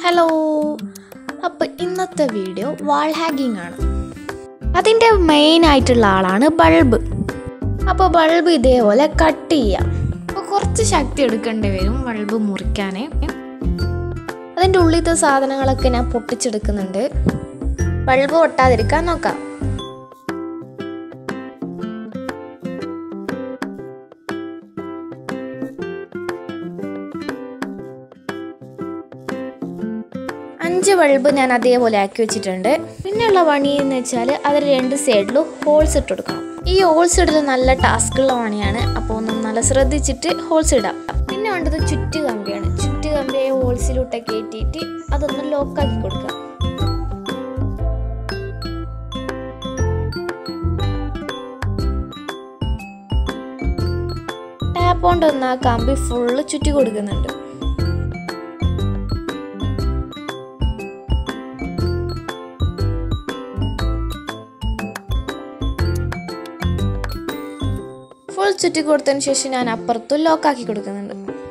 hello അപ്പോൾ ഇന്നത്തെ video വാൾ ഹാഗിങ് ആണ് അതിൻ്റെ മെയിൻ ആയിട്ടുള്ള ആളാണ് ബൾബ് അപ്പോൾ ബൾബ് ഇതേപോലെ കട്ട് ചെയ്യാം അപ്പോൾ കുറച്ച് ശക്തി എടുക്കേണ്ടി വരും ബൾബ് മുറിക്കാനേ അതിൻ്റെ ഉള്ളിലത്തെ സാധനങ്ങളൊക്കെ ഞാൻ പൊട്ടിച്ചെടുക്കുന്നുണ്ട് ബൾബ് പൊട്ടാതിരിക്കാൻ നോക്കാം അഞ്ച് ബൾബ് ഞാൻ അതേപോലെ ആക്കി വെച്ചിട്ടുണ്ട് പിന്നെയുള്ള പണി എന്ന് വെച്ചാൽ അതിൽ രണ്ട് സൈഡിലും ഹോൾസ് ഇട്ട് കൊടുക്കണം ഈ ഹോൾസ് ഇടൽ നല്ല ടാസ്ക്കുള്ള പണിയാണ് അപ്പോൾ ഒന്ന് നല്ല ശ്രദ്ധിച്ചിട്ട് ഹോൾസ് ഇടാം പിന്നെ വേണ്ടത് ചുറ്റ് കമ്പിയാണ് ചുറ്റ് കമ്പിയെ ഹോൾസിലൂട്ട് കയറ്റിയിട്ട് അതൊന്ന് ലോക്കാക്കി കൊടുക്കുക ടാപ്പ് കൊണ്ട് ഒന്ന് ആ കമ്പി ഫുള്ള് ചുറ്റി കൊടുക്കുന്നുണ്ട് ഫുൾ ചുറ്റി കൊടുത്തതിന് ശേഷം ഞാൻ അപ്പുറത്തും ലോക്കാക്കി കൊടുക്കുന്നുണ്ട്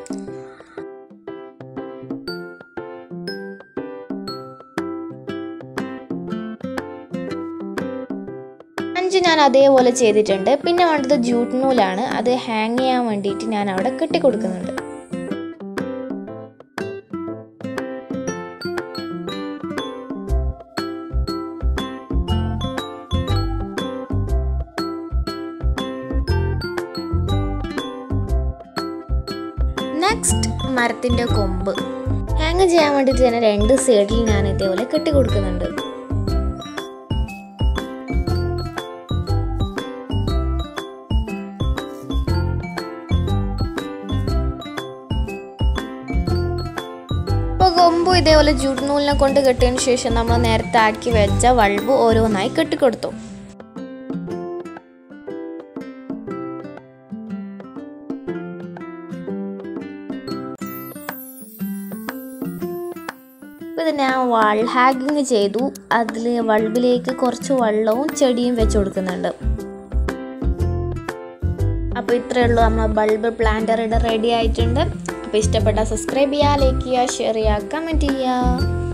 അഞ്ച് ഞാൻ അതേപോലെ ചെയ്തിട്ടുണ്ട് പിന്നെ വേണ്ടത് ജൂട്ട് നൂലാണ് അത് ഹാങ് ചെയ്യാൻ വേണ്ടിയിട്ട് ഞാൻ അവിടെ കെട്ടി കൊടുക്കുന്നുണ്ട് നെക്സ്റ്റ് മരത്തിൻ്റെ കൊമ്പ് ഹാങ് ചെയ്യാൻ വേണ്ടിയിട്ട് തന്നെ രണ്ട് സൈഡിൽ ഞാൻ ഇതേപോലെ കെട്ടി കൊടുക്കുന്നുണ്ട് ഇപ്പോൾ കൊമ്പ് ഇതേപോലെ ജുഡ്നൂലിനെ കൊണ്ട് കെട്ടിയതിന് ശേഷം നമ്മൾ നേരത്തെ ആക്കി വെച്ച വൾബ് ഓരോന്നായി കെട്ടിക്കൊടുത്തു ഇത് ഞാൻ വൾ ഹാഗിങ് ചെയ്തു അതിൽ വൾബിലേക്ക് കുറച്ച് വെള്ളവും ചെടിയും വെച്ച് കൊടുക്കുന്നുണ്ട് അപ്പോൾ ഇത്രയേ ഉള്ളൂ നമ്മൾ ബൾബ് പ്ലാന്റർ റെഡി ആയിട്ടുണ്ട് അപ്പോൾ ഇഷ്ടപ്പെട്ടാൽ സബ്സ്ക്രൈബ് ചെയ്യുക ലൈക്ക് ചെയ്യുക ഷെയർ ചെയ്യുക കമൻറ്റ് ചെയ്യുക